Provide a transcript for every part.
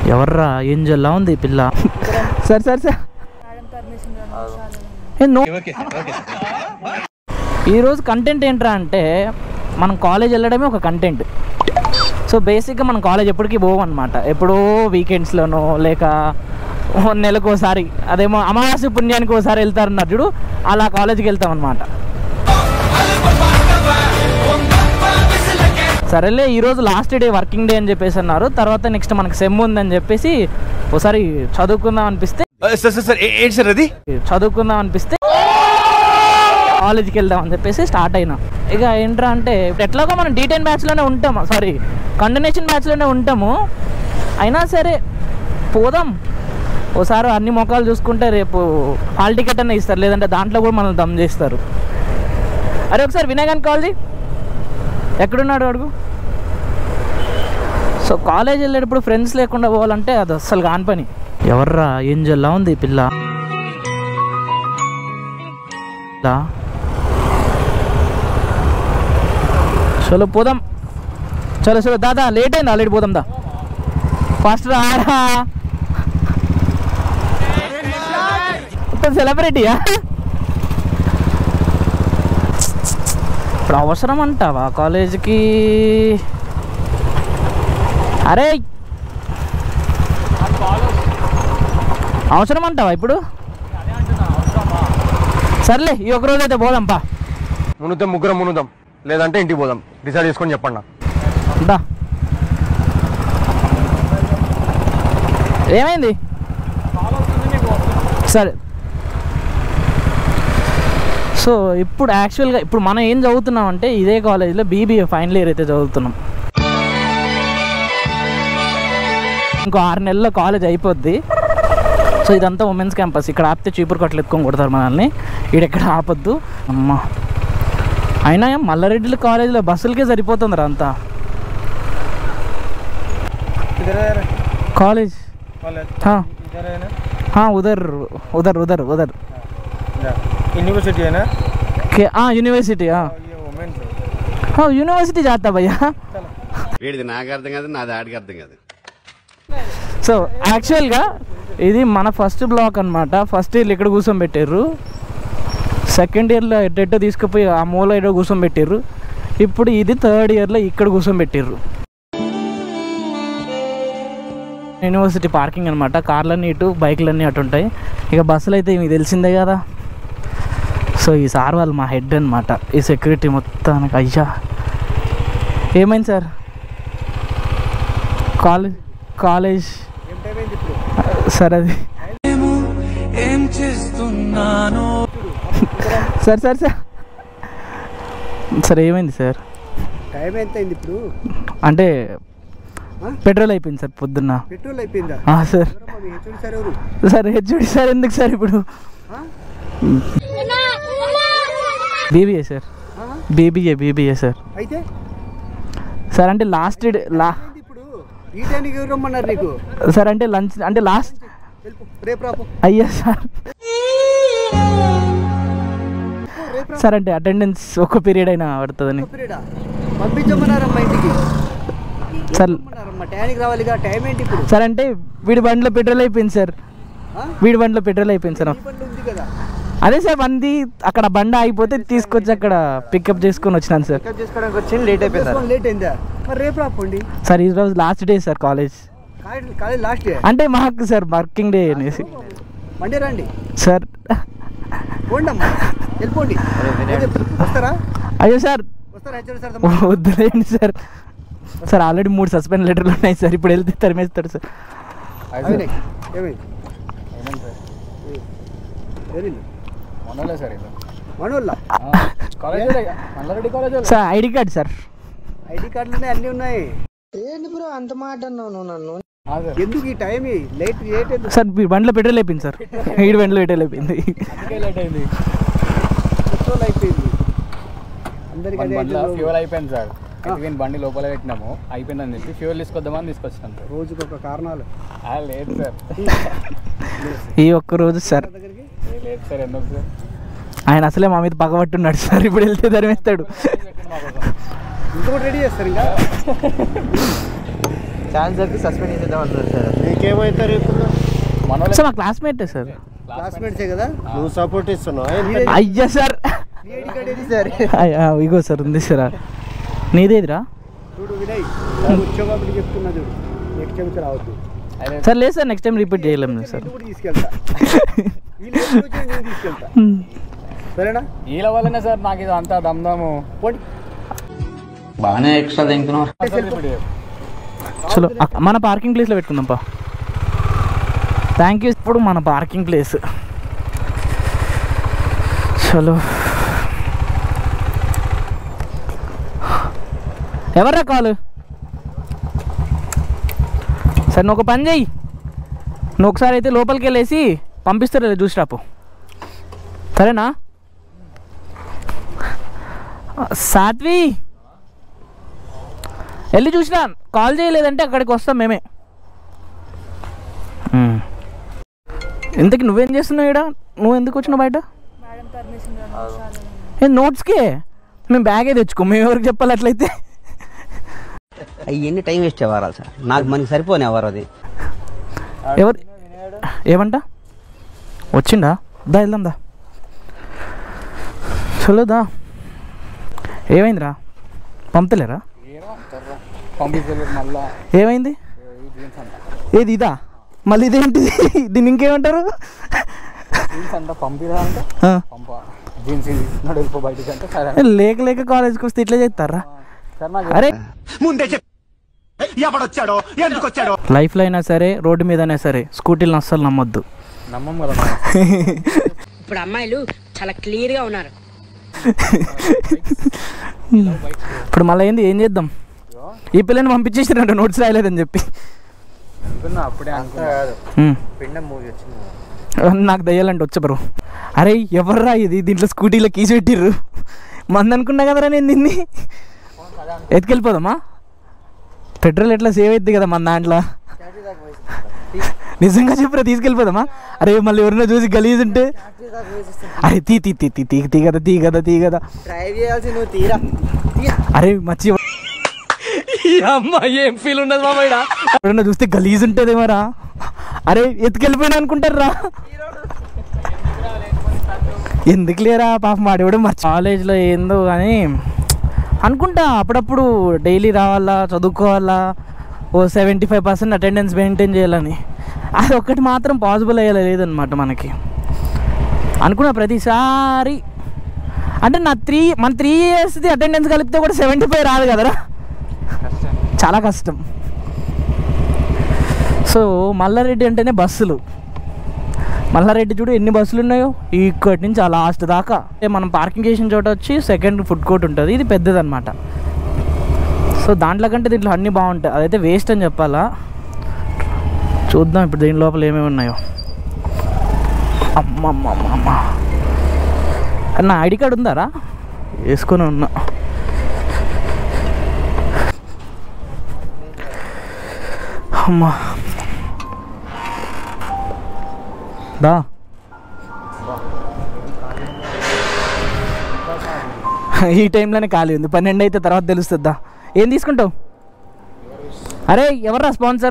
ఎవర్రా ఏంజల్లా ఉంది ఈ పిల్ల సార్ సార్ సార్ ఏ, నో ఈరోజు కంటెంట్ ఏంట్రా అంటే మనం కాలేజ్ వెళ్ళడమే ఒక కంటెంట్ సో బేసిక్గా మనం కాలేజ్ ఎప్పటికీ పోవం అనమాట ఎప్పుడో వీకెండ్స్లోనో లేక ఓ నెలకోసారి అదేమో అమావాస్య పుణ్యానికి ఒకసారి వెళ్తారన్నారు చూడు అలా కాలేజ్కి వెళ్తాం అనమాట సరేలే ఈరోజు లాస్ట్ డే వర్కింగ్ డే అని చెప్పేసి అన్నారు తర్వాత నెక్స్ట్ మనకి సెమ్ ఉందని చెప్పేసి ఒకసారి చదువుకుందాం అనిపిస్తే సార్ సార్ సార్ ఏంటి సార్ అది చదువుకుందాం అనిపిస్తే కాలేజ్కి వెళ్దాం అని చెప్పేసి స్టార్ట్ అయినా ఇక ఏంట్రా అంటే ఎట్లాగో మనం డీ టెన్ బ్యాచ్లోనే ఉంటాము సారీ కంటిన్యూషన్ బ్యాచ్లోనే ఉంటాము అయినా సరే పోదాం ఓసారి అన్ని మొక్కలు చూసుకుంటే రేపు హాల్ టికెట్ అన్న ఇస్తారు లేదంటే దాంట్లో కూడా మనల్ని దమ్ చేస్తారు అరే ఒకసారి వినయ్ కాల్ చేయి ఎక్కడున్నాడు అడుగు సో కాలేజ్ వెళ్ళేటప్పుడు ఫ్రెండ్స్ లేకుండా పోవాలంటే అది అస్సలు కాని పని ఎవర్రా ఏంజల్లా ఉంది ఈ పిల్ల దా. చలో పోదాం చలో చలో దాదా లేట్ అయింది ఆల్రెడీ పోదాం దా ఫాస్ట్ రారా సెలబ్రిటీయా ఇప్పుడు అవసరం అంటావా కాలేజీకి అరే అవసరం అంటావా ఇప్పుడు సర్లే ఈ ఒక రోజు అయితే పోదాం పా మునుద్దాం ముగ్గురం మునుద్దాం లేదంటే ఇంటికి పోదాం డిసైడ్ చేసుకొని చెప్పండి దా ఏమైంది సరే సో ఇప్పుడు యాక్చువల్గా ఇప్పుడు మనం ఏం చదువుతున్నాం అంటే ఇదే కాలేజ్లో బీబీఏ ఫైనల్ ఇయర్ అయితే చదువుతున్నాం ఇంకో ఆరు నెలల్లో కాలేజ్ అయిపోద్ది సో ఇదంతా ఉమెన్స్ క్యాంపస్ ఇక్కడ ఆపితే చీపురు కట్టలు ఎత్తుకొని కొడతారు మనల్ని ఈడెక్కడ ఆపొద్దు అమ్మా అయినా ఏం మల్లారెడ్డి కాలేజీలో బస్సులకే సరిపోతుంది అంతా కాలేజ్ हाँ हाँ उधर उधर उधर उधर यूनिवर्सिटी है ना के- हाँ यूनिवर्सिटी हाँ ये वुमेन्स हाँ यूनिवर्सिटी जाता भैया వీడిది నాకు అర్థం కాదు నాది ఆడికి అర్థం కాదు సో యాక్చువల్గా ఇది మన ఫస్ట్ బ్లాక్ అనమాట ఫస్ట్ ఇయర్లో ఇక్కడ కూర్చోబెట్టారు సెకండ్ ఇయర్లో ఎట్టెట్టో తీసుకుపోయి ఆ మూల ఎటో కూర్చోబెట్టారు ఇప్పుడు ఇది థర్డ్ ఇయర్లో ఇక్కడ కూర్చోబెట్టారు యూనివర్సిటీ పార్కింగ్ అనమాట కార్లన్నీ ఇటు బైక్లన్నీ అటు ఉంటాయి ఇక బస్సులు అయితే మీకు తెలిసిందే కదా సో ఈ సార్ వాళ్ళు మా హెడ్ అనమాట ఈ సెక్యూరిటీ మొత్తానికి అయ్యా ఏమైంది సార్ కాలేజ్ కాలేజ్ సార్ అది సార్ సార్ సార్ సార్ ఏమైంది సార్ టైం ఎంత అయింది ఇప్పుడు అంటే పెట్రోల్ అయిపోయింది సార్ పొద్దున్న పెట్రోల్ అయిపోయిందా ఆ, సార్ ఎవరమ్మా మీ హెచ్ఓడి సార్ ఎవరు సార్ హెచ్ఓడి సార్ ఎందుకు సార్ ఇప్పుడు ఆ? బీబీఏ సార్ ఆ? బీబీఏ బీబీఏ సార్ అయితే సార్ అంటే లాస్ట్ డే లా ఏంది ఇప్పుడు ఈ టైంకి ఎవరు రమ్మన్నారు నీకు సార్ అంటే లంచ్ అంటే లాస్ట్ వెళ్ళిపో రేపు రాపో అయ్యా సార్ రేపు రా సార్ అంటే అటెండెన్స్ ఒక పీరియడ్ అయినా పడుతుందని పీరియడా పంపించమన్నారమ్మా ఇంటికి సార్ రమ్మన్నారమ్మా టైంకి రావాలిగా టైం ఏంటి ఇప్పుడు సార్ అంటే వీడి బండిలో పెట్రోల్ అయిపోయింది సార్ ఆ? వీడి బండిలో పెట్రోల్ అయిపోయింది సార్ ఈ బండి ఉంది కదా అదే సార్ బండి అక్కడ బండి ఆగిపోతే తీసుకొచ్చి అక్కడ పికప్ చేసుకొని వచ్చినాను సార్ పికప్ చేసుకోవడానికి వచ్చి లేట్ అయిపోయింది లేట్ అయిందా మరి రేపు రాపోండి సార్ ఈరోజు last day sir college college college last day అంటే మాకు సార్ వర్కింగ్ డే అనేసి మండే రండి సార్ పోండి అమ్మా వెళ్ళిపోండి వస్తారా అయ్యో సార్ వస్తారా హెచ్ఓడి సార్ వద్దులేండి సార్ సార్ ఆల్రెడీ మూడు సస్పెండ్ లెటర్లు ఉన్నాయి సార్ ఇప్పుడు వెళ్తే తరిమేస్తాడు సార్ అవినాయ్ ఏమైంది ఏమైంది మొన్నలే సార్ ఇది మనోళ్ళ college Mallareddy college sir ID card sir ID కార్డులు ఉన్నాయి అన్నీ ఉన్నాయి సార్ ఎందుకు ఈ టైం లేట్ లేట్ ఎందుకు సార్ మీ బండిలో పెట్రోల్ అయిపోయింది సార్ ఈడి బండిలో పెట్రోల్ అయిపోయింది అందుకే లేట్ అయింది పెట్రోల్ అయిపోయింది అందరికి అదే బండిలో అవుతుంది. ఫ్యూల్ అయిపోయింది సార్ ఎత్తుకుని బండి లోపల పెట్టినాము అయిపోయిందని చెప్పి ఫ్యూల్ తీసుకొద్దామని తీసుకొచ్చినాం సార్ రోజుకి ఒక కారణాలు ఆ, లేదు సార్ ఈ ఒక్క రోజు సార్ దగ్గరికి ఏ, లేదు సార్ ఎందుకు సార్ ఆయన అసలే మా మీద పగబట్టున్నాడు సార్ ఇప్పుడు వెళ్తే తరిమేస్తాడు ఇంకొకటి రెడీ చేస్తారు ఇంకా ఛాన్స్ దొరికి సస్పెండ్ చేసేద్దాం అంటున్నారు సార్ నీకేమవుతారు ఇప్పుడు మన వాళ్ళే సార్ మా క్లాస్మేటే సార్ క్లాస్మేట్సే కదా నువ్వు సపోర్ట్ ఇస్తున్నావు అయ్యా సార్ నీ ఐడి కార్డ్ ఏది సార్ అయ్యా, ఇగో సార్ ఉంది సార్ నీదేదిరా చూడు వినయ్ వచ్చేవాళ్ళు చెప్తున్నా చూడు నెక్స్ట్ టైం రావద్దు ఆయన సార్ లేదు సార్ నెక్స్ట్ టైం రిపీట్ చేయలేము సార్ నేను కూడా తీసుకెళ్తా వీళ్ళు ఎప్పుడు వచ్చినా నేను తీసుకెళ్తా సరేనా వీళ్ళ వల్లనే సార్ నాకు ఇది అంతా దమ్దాము పోండి బాగానే ఎక్స్ట్రా తింటున్నారు చలో అక్క- మన పార్కింగ్ ప్లేస్లో పెట్టుకుందాం పా థ్యాంక్ యూ ఇప్పుడు మన పార్కింగ్ ప్లేస్ చలో ఎవర్రా కాలు సరే నువ్వు ఒక పని చెయ్యి నువ్వు ఒకసారి అయితే లోపలికి వెళ్ళేసి పంపిస్తారు చూసి రాపు సరేనా సాత్వి వెళ్ళి చూసినా కాల్ చేయలేదంటే అక్కడికి వస్తాం మేమే ఉమ్. ఇంతకి నువ్వేం చేస్తున్నావు ఇక్కడ నువ్వు ఎందుకు వచ్చినావు బయట ఏ నోట్స్కే మేము బ్యాగే తెచ్చుకో మేము ఎవరికి చెప్పాలి అట్లయితే ఎన్ని టైం వేస్ట్ అవ్వాలి సార్ నాకు మనకి సరిపోని ఎవరు అది ఎవరు ఏమంట వచ్చిండా దా వెళ్దాం దా చలో దా ఏమైందిరా పంపలేరా పంపించలేదు మళ్ళా ఏమైంది ఏది ఇదా మళ్ళీ ఇదేంటిది దీన్ని ఇంకేమంటారు జీన్స్ అంతా పంపిరా అంటే ఆ. పంప జీన్స్ తీసుకున్నాడు వెళ్ళిపో బయటికి అంటే సరే లేక లేక కాలేజ్కి వస్తే ఇట్లా చేస్తారా సార్ నాకు అరే ముందే చెప్పు ఎవడొచ్చాడో ఎందుకు వచ్చాడో లైఫ్లో అయినా సరే రోడ్డు మీద అయినా సరే స్కూటీలను అస్సలు నమ్మొద్దు నమ్మం కదా ఇప్పుడు అమ్మాయిలు చాలా క్లియర్ గా ఉన్నారు ఇప్పుడు మళ్ళీ ఏంది ఏం చేద్దాం ఈ పిల్లని పంపించేసిరంట నోట్స్ రాయలేదని చెప్పి అనుకున్నా అప్పుడే అనుకున్నా ఉమ్. పిండం మూవీ వచ్చింది నాకు దయ్యాలంటే వచ్చా బ్రో అరే ఎవర్రా ఇది దీంట్లో స్కూటీలో కీసి పెట్టిర్రు మంది అనుకున్నా కదరా నేను దీన్ని ఎత్తుకెళ్ళిపోదామా పెట్రోల్ ఎట్లా సేవ్ అవుతుంది కదా మన దాంట్లో నిజంగా చెప్పురా తీసుకెళ్ళిపోదామా అరే మళ్ళీ ఎవరైనా చూసి గలీజ్ ఉంటే అరే తీ తీ తీ తీ తీ తీ కదా తీ కదా తీ కదా డ్రైవ్ చేయాల్సి నువ్వు తీరా అరే మర్చి అమ్మాయి ఏం ఫీల్ ఉండదు మామ ఎవరన్నా చూస్తే గలీజ్ ఉంటుంది మరా అరే ఎత్తుకెళ్ళిపోయినా అనుకుంటారా ఎందుకు లేరా పాపం వాడేవాడు మా కాలేజ్లో ఏందో కానీ అనుకుంటా అప్పుడప్పుడు డైలీ రావాలా చదువుకోవాలా ఓ seventy five percent attendance maintain చేయాలని అది ఒక్కటి మాత్రం పాసిబుల్ అయ్యేలా లేదనమాట మనకి అనుకున్న ప్రతిసారి అంటే నా త్రీ మన త్రీ ఇయర్స్ది అటెండెన్స్ కలిపితే కూడా సెవెంటీ ఫైవ్ రాదు కదరా చాలా కష్టం సో మల్లారెడ్డి అంటేనే బస్సులు మల్లారెడ్డి చూడు ఎన్ని బస్సులు ఉన్నాయో ఇక్కడి నుంచి ఆ లాస్ట్ దాకా అంటే మనం పార్కింగ్ చేసిన చోట వచ్చి సెకండ్ ఫుడ్ కోర్ట్ ఉంటుంది ఇది పెద్దదన్నమాట సో దాంట్లో కంటే దీంట్లో అన్నీ బాగుంటాయి అదైతే వేస్ట్ అని చెప్పాలా చూద్దాం ఇప్పుడు దీని లోపల ఏమేమి ఉన్నాయో అమ్మమ్మమ్మమ్మ నా ఐడి కార్డు ఉందారా వేసుకొని ఉన్నా అమ్మా దా ఈ టైంలోనే ఖాళీ ఉంది పన్నెండు అయితే తర్వాత తెలుస్తుందా ఏం తీసుకుంటావు అరే ఎవర్రా స్పాన్సర్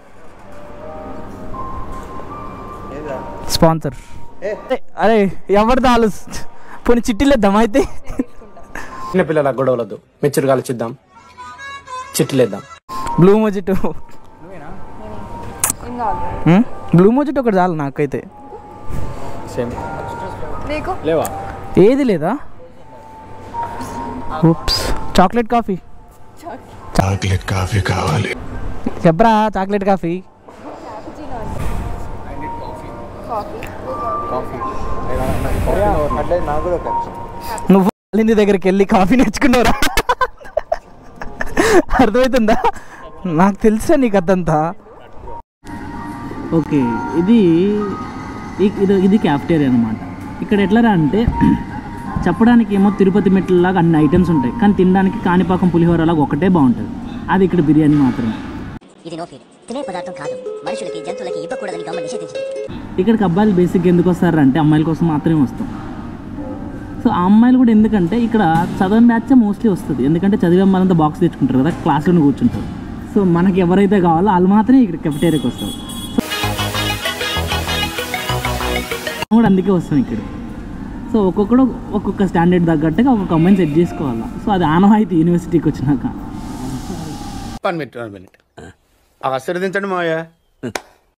స్పాన్సర్ అరే ఎవరిది ఆలోచి పోనీ చిట్టీలేద్దాం అయితే చిన్న పిల్లల గొడవలద్దు మెచ్చురు ఆలోచిద్దాం చిట్టులేద్దాం బ్లూ మొజిటో బ్లూ మొజిటో ఒకటి చాలు నాకైతే సేమ్ నీకు లేవా ఏది లేదా oops chocolate coffee chocolate coffee కావాలి చెప్పరా చాక్లెట్ కాఫీ కాఫీ అట్లేదు నాకు కూడా ఒక నువ్వు వాళ్ళ దగ్గరికి వెళ్ళి కాఫీ నేర్చుకున్నారా అర్థమవుతుందా నాకు తెలుసా నీకు అదంతా ఓకే ఇది ఇ- ఇది ఇది క్యాఫ్టేరియా అనమాట ఇక్కడ ఎట్లరా అంటే చెప్పడానికి ఏమో తిరుపతి మెట్లలాగా అన్ని ఐటమ్స్ ఉంటాయి కానీ తినడానికి కాణిపాకం పులిహోర లాగా ఒకటే బాగుంటుంది అది ఇక్కడ బిర్యానీ మాత్రమే ఇది నో ఫీడ్ తినే పదార్థం కాదు మనుషులకి జంతువులకి ఇవ్వకూడదని గవర్నమెంట్ నిషేధించింది ఇక్కడికి అబ్బాయిలు బేసిక్గా ఎందుకు వస్తారంటే అమ్మాయిల కోసం మాత్రమే వస్తాం సో ఆ అమ్మాయిలు కూడా ఎందుకంటే ఇక్కడ చదవని బ్యాచ్ మోస్ట్లీ వస్తుంది ఎందుకంటే చదివే అమ్మాయిలంతా బాక్స్ తెచ్చుకుంటారు కదా క్లాస్లోనే కూర్చుంటారు సో మనకి ఎవరైతే కావాలో వాళ్ళు మాత్రమే ఇక్కడ కెఫెటేరియాకి వస్తారు కూడా అందుకే వస్తాం ఇక్కడ సో ఒక్కొక్కడు ఒక్కొక్క స్టాండర్డ్ తగ్గట్టుగా ఒక్కొక్క అమ్మాయిని సెట్ చేసుకోవాలి సో అది ఆనవాయితీ యూనివర్సిటీకి వచ్చినాక వన్ మినిట్ వన్ మినిట్ ఆశీర్వదించండి మావయ్య